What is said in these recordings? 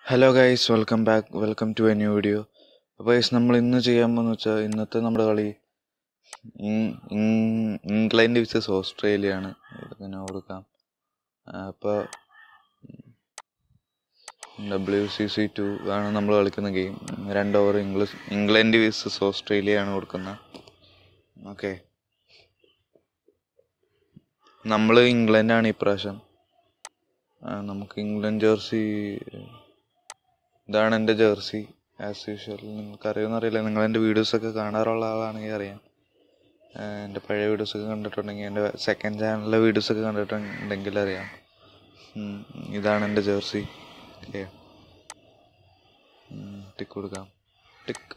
Hello guys welcome back welcome to a new video അപ്പോൾ guys നമ്മൾ ഇന്ന് ചെയ്യാൻ പോകുന്ന വെച്ചാൽ ഇന്നത്തെ നമ്മുടെ കളി ഇങ്- ഇങ്- ഇംഗ്ലണ്ട് വിസസ് ഓസ്ട്രേലിയ ആണ് ഇങ്ങനെ കൊടുക്കാം അപ്പോൾ ഡബ്ല്യു സി സി ടു ആണ് നമ്മൾ കളിക്കുന്ന ഗെയിം രണ്ട് over English England versus Australia ആണ് കൊടുക്കുന്നത് ഓക്കെ നമ്മൾ ഇംഗ്ലണ്ടാണ് ഇപ്രാവശ്യം ആ, നമുക്ക് ഇംഗ്ലണ്ട് ജേഴ്സി ഇതാണ് എൻ്റെ ജേഴ്സി ആസ് യൂഷ്വൽ നിങ്ങൾക്ക് അറിയുമെന്ന് അറിയില്ല നിങ്ങൾ എൻ്റെ വീഡിയോസൊക്കെ കാണാറുള്ള ആളാണെങ്കിൽ അറിയാം ആ, എൻ്റെ പഴയ വീഡിയോസൊക്കെ കണ്ടിട്ടുണ്ടെങ്കിൽ എൻ്റെ സെക്കൻഡ് ചാനലിലെ വീഡിയോസൊക്കെ കണ്ടിട്ടുണ്ടെങ്കിൽ അറിയാം ഉം, ഇതാണ് എൻ്റെ ജേഴ്സി ഓക്കെ ടിക്ക് കൊടുക്കാം ടിക്ക്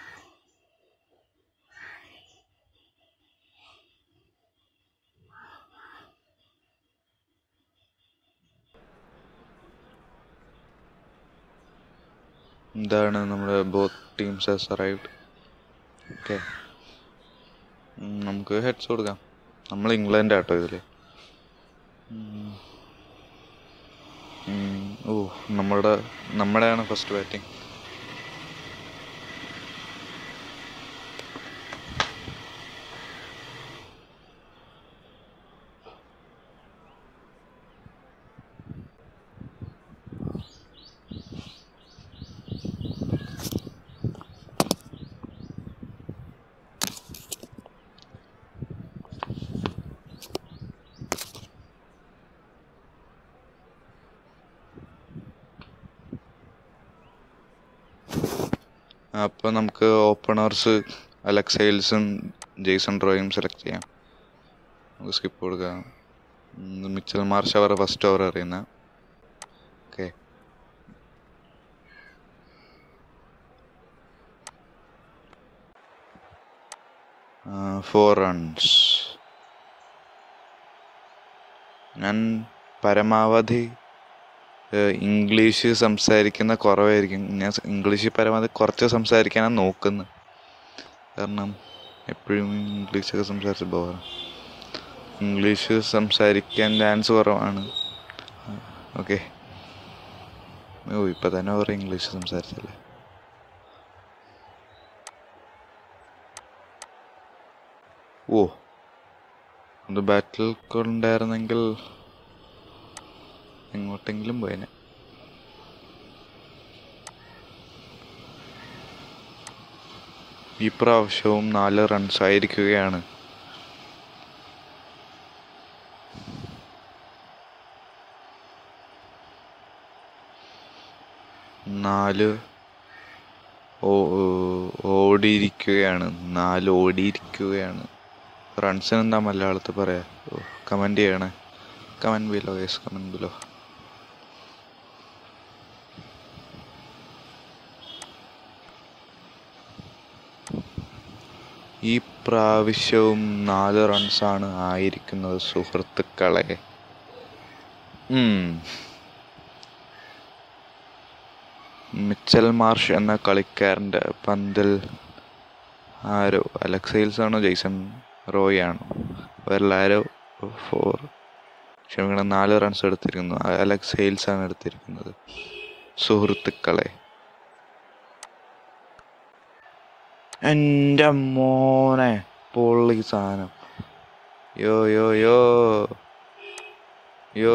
ഇതാണ് നമ്മുടെ both teams has arrived okay നമുക്ക് ഹെഡ്സ് കൊടുക്കാം നമ്മൾ ഇംഗ്ലണ്ട് ആട്ടോ ഇതിൽ ഓ നമ്മുടെ നമ്മുടെയാണ് ഫസ്റ്റ് ബാറ്റിംഗ് അപ്പോൾ നമുക്ക് ഓപ്പണേഴ്സ് അലക്സൈൽസും ജെയ്സൺ റോയും സെലക്ട് ചെയ്യാം നമുക്ക് സ്കിപ്പ് കൊടുക്കാം ഉം, മിച്ചൽ മാർഷ് അവർ ഫസ്റ്റ് ഓവർ അറിയുന്ന ഓക്കെ ഫോർ റൺസ് ഞാൻ പരമാവധി ഏഹ് ഇംഗ്ലീഷ് സംസാരിക്കുന്ന കുറവായിരിക്കും ഞാൻ സ് ഇംഗ്ലീഷ് പരമാവധി കുറച്ച് സംസാരിക്കാനാണ് നോക്കുന്നത് കാരണം എപ്പോഴും ഇംഗ്ലീഷൊക്കെ സംസാരിച്ച് ബോറ ഇംഗ്ലീഷ് സംസാരിക്കാൻ ചാൻസ് കുറവാണ് ഓക്കെ ഓ ഇപ്പം തന്നെ കുറേ ഇംഗ്ലീഷ് സംസാരിച്ചല്ലേ ഓ അത് ബാറ്റിൽ കൊണ്ടായിരുന്നെങ്കിൽ എങ്ങോട്ടെങ്കിലും പോയേനെ ഈ പ്രാവശ്യവും നാല് റൺസ് ആയിരിക്കുകയാണ് നാല് ഓ- ഓ- ഓടിയിരിക്കുകയാണ് നാല് ഓടിയിരിക്കുകയാണ് റൺസിന് എന്താ മലയാളത്തിൽ പറയാ കമൻറ്റ് ചെയ്യണേ comment below yes comment below ഈ പ്രാവശ്യവും നാല് റൺസാണ് ആയിരിക്കുന്നത് സുഹൃത്തുക്കളെ ഉം. മിച്ചൽ മാർഷ് എന്ന കളിക്കാരൻ്റെ പന്തിൽ ആരോ അലക്സൈൽസ് ആണോ ജെയ്സൺ റോയ് ആണോ അവരെല്ലാരോ ഫോർ ക്ഷമിക്കണം നാല് റൺസ് എടുത്തിരിക്കുന്നു അലക്സ് ഹെയിൽസ് ആണ് എടുത്തിരിക്കുന്നത് സുഹൃത്തുക്കളെ എൻ്റെ മോനെ പൊള്ളി സാധനം യോ യോ യോ യോ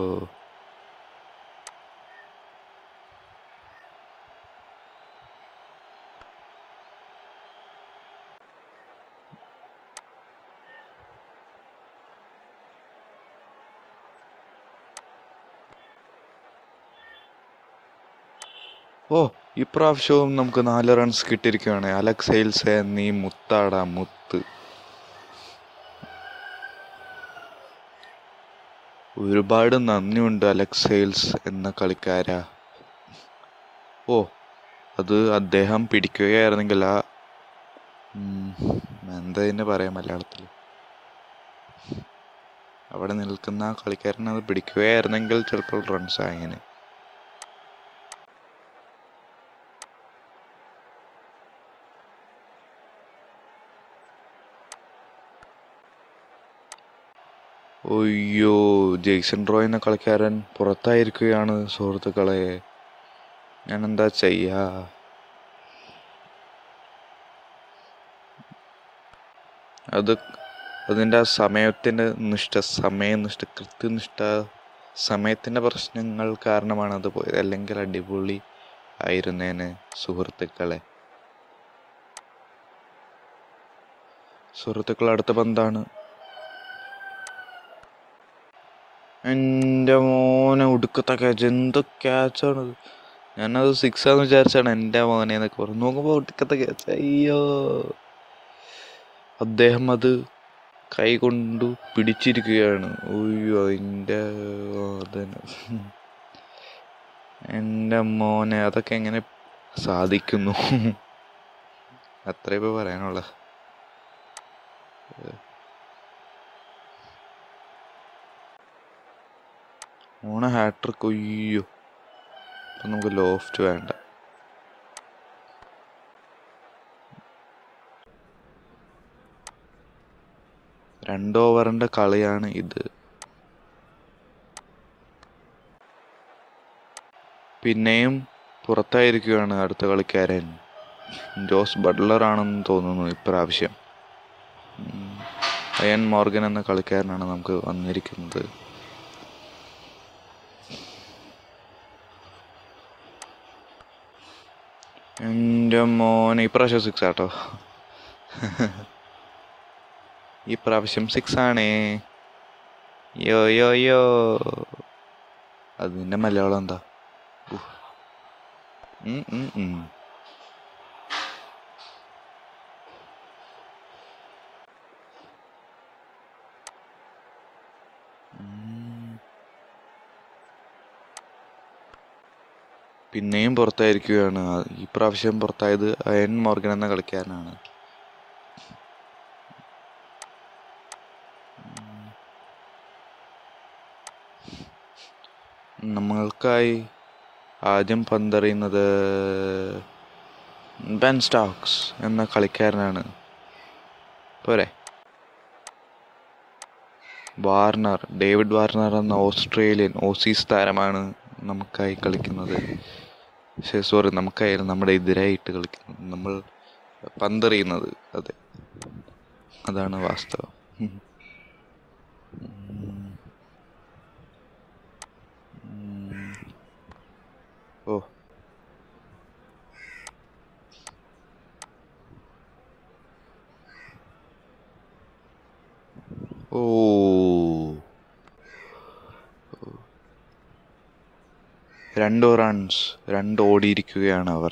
ഓ ഇപ്രാവശ്യവും നമുക്ക് നാല് റൺസ് കിട്ടിയിരിക്കുകയാണ് അലക്സ് ഹെയിൽസ് നീ മുത്താടാ മുത്ത് ഒരുപാട് നന്ദിയുണ്ട് അലക്സ് ഹെയിൽസ് എന്ന കളിക്കാരാ ഓ അത് അദ്ദേഹം പിടിക്കുകയായിരുന്നെങ്കിൽ ആ ഉം, എന്താ ഇതിനെ പറയാം മലയാളത്തിൽ അവിടെ നിൽക്കുന്ന ആ കളിക്കാരൻ അത് പിടിക്കുകയായിരുന്നെങ്കിൽ ചിലപ്പോൾ റൺസ് ആയേനെ ഒയ്യോ ജെയ്സൺ റോയ് എന്ന കളിക്കാരൻ പുറത്തായിരിക്കുകയാണ് സുഹൃത്തുക്കളെ ഞാൻ എന്താ ചെയ്യാ അത് അതിൻ്റെ ആ സമയത്തിൻ്റെ നിഷ്ഠ സമയനിഷ്ഠ കൃത്യനിഷ്ഠ സമയത്തിൻ്റെ പ്രശ്നങ്ങൾ കാരണമാണ് അത് പോയത് അല്ലെങ്കിൽ അടിപൊളി ആയിരുന്നേന് സുഹൃത്തുക്കളെ സുഹൃത്തുക്കൾ അടുത്ത പന്താണ് എൻ്റെ മോനെ ഒടുക്കത്തെ ക്യാച്ച് എന്ത് ക്യാച്ചാണ് ഞാനത് സിക്സ് ആന്ന് വിചാരിച്ചാണ് എൻ്റെ മോനെ എന്നൊക്കെ പറഞ്ഞു നോക്കുമ്പോൾ ഒടുക്കത്തെ ക്യാച്ച് അയ്യോ അദ്ദേഹം അത് കൈ കൊണ്ട് പിടിച്ചിരിക്കുകയാണ് അയ്യോ അതിൻ്റെ അതന്നെ എൻ്റെ മോനെ അതൊക്കെ എങ്ങനെ സാധിക്കുന്നു അത്രേ ഇപ്പോൾ പറയാനുള്ള ഓണ ഹാട്രിക് അയ്യോ അപ്പം നമുക്ക് ലോഫ്റ്റ് വേണ്ട രണ്ട് ഓവറിൻ്റെ കളിയാണ് ഇത് പിന്നെയും പുറത്തായിരിക്കുകയാണ് അടുത്ത കളിക്കാരൻ ജോസ് ബട്ട്ലർ ആണെന്ന് തോന്നുന്നു ഇപ്രാവശ്യം ഉം. അയൻ മോർഗൻ എന്ന കളിക്കാരനാണ് നമുക്ക് വന്നിരിക്കുന്നത് എൻ്റെ മോനെ ഇപ്രാവശ്യം സിക്സ് ആട്ടോ ഈ പ്രാവശ്യം സിക്സ് ആണേ യോ യോ യോ അതിൻ്റെ മലയാളം എന്താ ഉഫ്. ഉം, ഉം, ഉം. ഉം. പിന്നെയും പുറത്തായിരിക്കുകയാണ് ആ, ഈ പ്രാവശ്യം പുറത്തായത് അയൻ മോർഗൻ എന്ന കളിക്കാരനാണ് നമ്മൾക്കായി ആദ്യം പന്തെറിയുന്നത് ബെൻ സ്റ്റോക്സ് എന്ന കളിക്കാരനാണ് പോരെ വാർണർ ഡേവിഡ് വാർണർ എന്ന ഓസ്ട്രേലിയൻ ഓസീസ് താരമാണ് നമുക്കായി കളിക്കുന്നത് പക്ഷേ സോറി നമുക്കായാലും നമ്മുടെ എതിരായിട്ട് കളിക്കുന്നത് നമ്മൾ പന്തെറിയുന്നത് അതെ അതാണ് വാസ്തവം ഉം. ഉം. ഓ ഓ രണ്ട് റൺസ് രണ്ട് ഓടിയിരിക്കുകയാണ് അവർ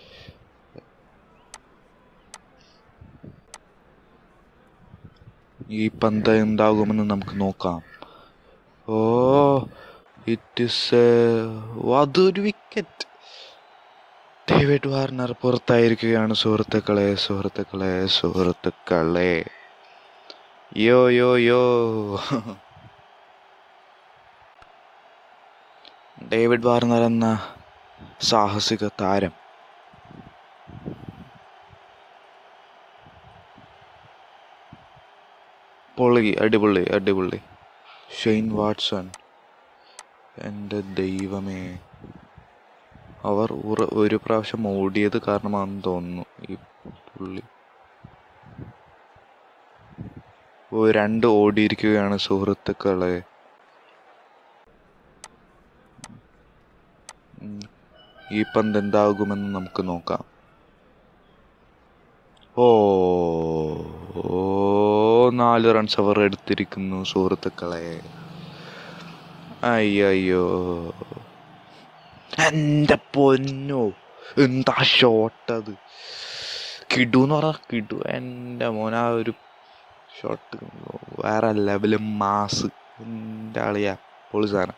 ഈ പന്ത് എന്താകുമെന്ന് നമുക്ക് നോക്കാം ഓ ഇറ്റ് ഇസ് അതൊരു വിക്കറ്റ് ഡേവിഡ് വാർണർ പുറത്തായിരിക്കുകയാണ് സുഹൃത്തുക്കളെ സുഹൃത്തുക്കളെ സുഹൃത്തുക്കളെ യോ യോ യോ ഡേവിഡ് വാർണർ എന്ന സാഹസിക താരം പൊളി അടിപൊളി അടിപൊളി ഷെയ്ൻ വാട്സൺ എൻ്റെ ദൈവമേ അവർ ഉറ ഒരു പ്രാവശ്യം ഓടിയത് കാരണമാണെന്ന് തോന്നുന്നു ഈ പുള്ളി ഓ രണ്ട് ഓടിയിരിക്കുകയാണ് സുഹൃത്തുക്കളെ ഉം. ഈ പന്ത് എന്താകുമെന്ന് നമുക്ക് നോക്കാം ഓ ഓ നാല് റൺസ് അവർ എടുത്തിരിക്കുന്നു സുഹൃത്തുക്കളെ അയ്യോ എൻ്റെ പൊന്നോ എന്താ ഷോട്ട് അത് കിടു എന്ന് പറഞ്ഞാൽ കിടു എൻ്റെ മോൻ ആ ഒരു ഷോട്ട് വേറെ ലെവല് മാസ് എൻ്റെ ആളിയാ പൊളി സാധനം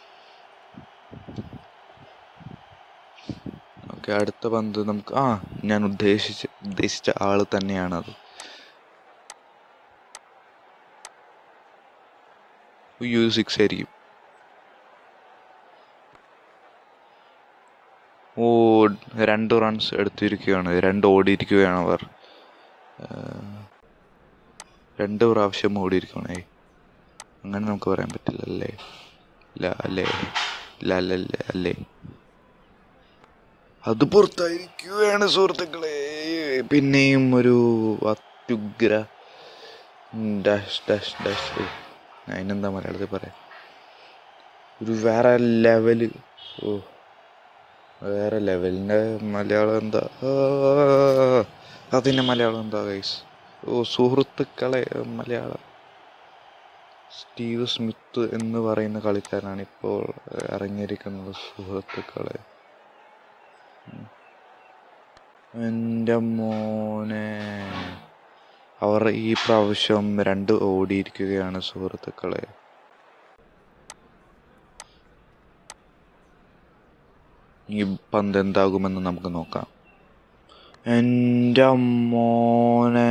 ഓക്കെ അടുത്ത പന്ത് നമുക്ക് ആ ഞാൻ ഉദ്ദേശിച്ച ഉദ്ദേശിച്ച ആള് തന്നെയാണത് യു സിക്സ് ആയിരിക്കും ഓ രണ്ട് റൺസ് എടുത്തിരിക്കുകയാണ് രണ്ട് ഓടിയിരിക്കുകയാണ് അവർ ഏഹ്, രണ്ട് പ്രാവശ്യം ഓടിയിരിക്കുകയാണ് ഏയ് അങ്ങനെ നമുക്ക് പറയാൻ പറ്റില്ല അല്ലേ ഇല്ല അല്ലേ ഇല്ല അല്ല അല്ലേ അല്ലേ അത് പുറത്തായിരിക്കുകയാണ് സുഹൃത്തുക്കളെ പിന്നെയും ഒരു അത്യുഗ്ര ഡാഷ് ഡാഷ് ഡാഷ് അതിനെന്താ മലയാളത്തിൽ പറയാം ഒരു വേറെ ലെവല് ഓ വേറെ ലെവലിൻ്റെ മലയാളം എന്താ ആ, അതിൻ്റെ മലയാളം എന്താ ഗൈസ് ഓ സുഹൃത്തുക്കളെ മലയാളം സ്റ്റീവ് സ്മിത്ത് എന്ന് പറയുന്ന കളിക്കാരനാണ് ഇപ്പോൾ ഇറങ്ങിയിരിക്കുന്നത് സുഹൃത്തുക്കളെ എൻ്റെ മോനെ അവർ ഈ പ്രാവശ്യം രണ്ട് ഓടിയിരിക്കുകയാണ് സുഹൃത്തുക്കളെ ഈ പന്ത് എന്താകുമെന്ന് നമുക്ക് നോക്കാം എൻ്റെ മോനെ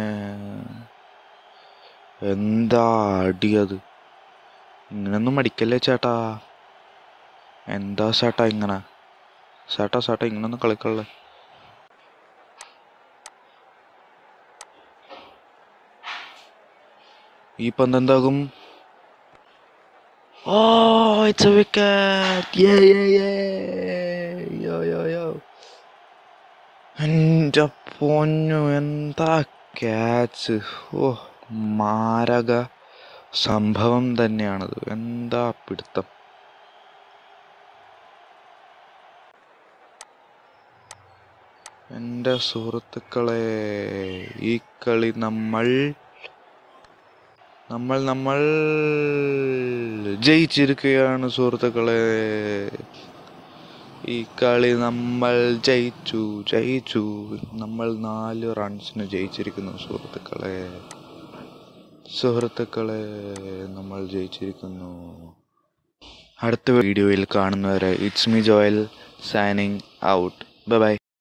എന്താ അടിയത് ഇങ്ങനൊന്നും മടിക്കല്ലേ ചേട്ടാ എന്താ ചേട്ടാ ഇങ്ങനെ ചേട്ടാ ചേട്ടാ ഇങ്ങനൊന്നും കളിക്കല്ലേ ഈ പന്ത് എന്താകും ഓ ഇറ്റ്സ് എ വിക്കറ്റ് യേ യേ യേ യോ യോ യോ എൻ്റെ പൊന്നു എന്താ ക്യാച്ച് ഓ മാരക സംഭവം തന്നെയാണത് എന്താ പിടുത്തം എൻ്റെ സുഹൃത്തുക്കളെ ഈ കളി നമ്മൾ നമ്മൾ നമ്മൾ ജയിച്ചിരിക്കുകയാണ് സുഹൃത്തുക്കളെ ഈ കളി നമ്മൾ ജയിച്ചു ജയിച്ചു നമ്മൾ നാല് റൺസിന് ജയിച്ചിരിക്കുന്നു സുഹൃത്തുക്കളെ സുഹൃത്തുക്കളെ നമ്മൾ ജയിച്ചിരിക്കുന്നു അടുത്ത വീഡിയോയിൽ കാണുന്നവരെ it's me Joel signing out bye by